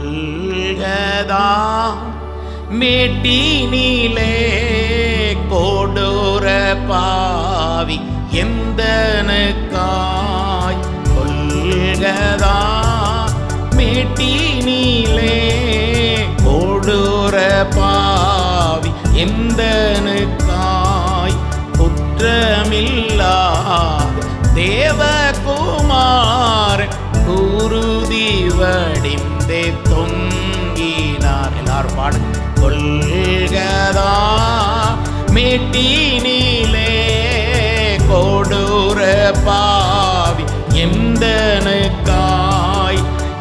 கொள்கதா மேட்டினிலே கொடூர பாவி எந்தனுக்காய் கொள்கதா மேட்டினிலே கொடூர பாவி எந்தனுக்காய் குற்றமில்லாத தேவகுமார் குருதி வடிந்தே தொங்கினார் எல்லாரும் பாடு கொள்கதா மேட்டினிலே கொடூர பாவி எந்தனுக்காய்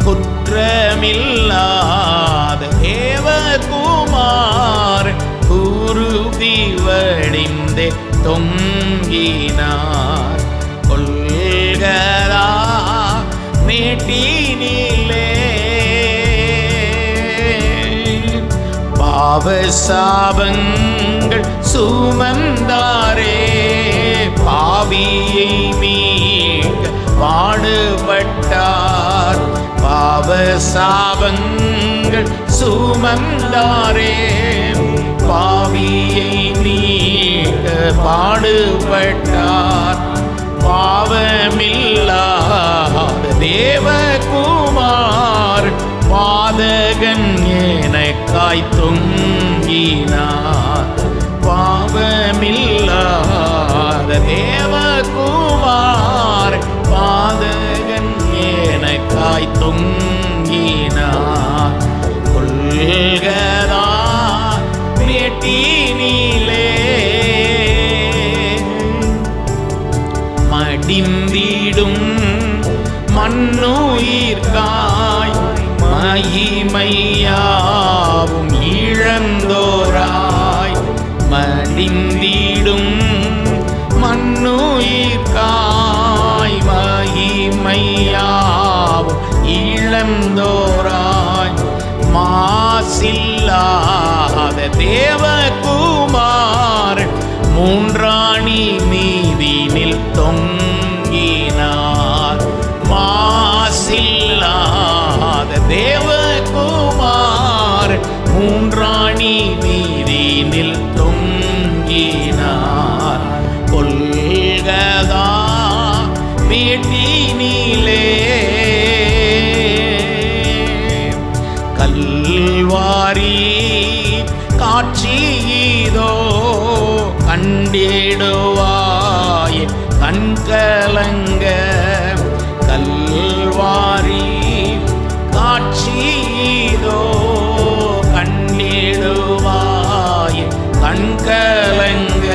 குற்றமில்லாத தேவகுமார் குருதி வடிந்தே தொங்கினார் கொள்கதா மேட்டினிலே பாவ சாபங்கள் சுமந்தாரே பாவியை மீட்க பாடுபட்டார் பாவ சாபங்கள் சுமந்தாரே பாவியை நீக்க பாடுபட்டார் பாவமில்லாத தேவகுமார் பாதகன் எனக்காய் தொங்கினார் பாவமில்லாத தேவகுமார் பாதகன் எனக்காய் தொங்கினார் கொள்கதா மேட்டினிலே மடிந்திடும் மண்ணுயிர்காய் மகிமையாவும் இழந்தோராய் மடிந்திடும் மண்ணுயிர்காய் மகிமையாவும் இழந்தோராய் மாசில்லாத தேவகுமார் மூன்றாணி மீதினில் தொங்கினார் மாசில்லாத தேவகுமார் மூன்றாணி மீதினில் தொங்கினார் கொள்கதா வீட்டினிலே கல்வாரி காட்சியதோ கண்டிடுவாய் கண்கலங்க கல்வாரி காட்சியதோ கண்டிடுவாய் கண்கலங்க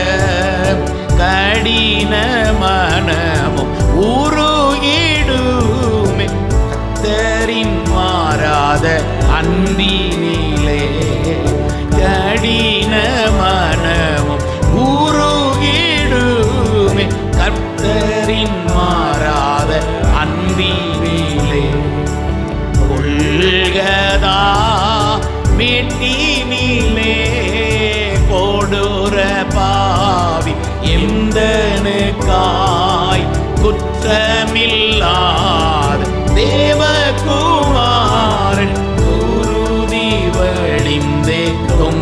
கடின மனமும் உருகிடுமே கத்தரின் மாறாத அன்பினிலே கடின மனமும் உருகிடுமே கர்த்தரின் மாறாத அன்பினிலே கொள்கதா மீட்டினிலே கொடூர பாவி எந்தனுக்காய் குற்றமில்லாத தேவகுமாரன் குருதி வழிந்தே தொங்கினார்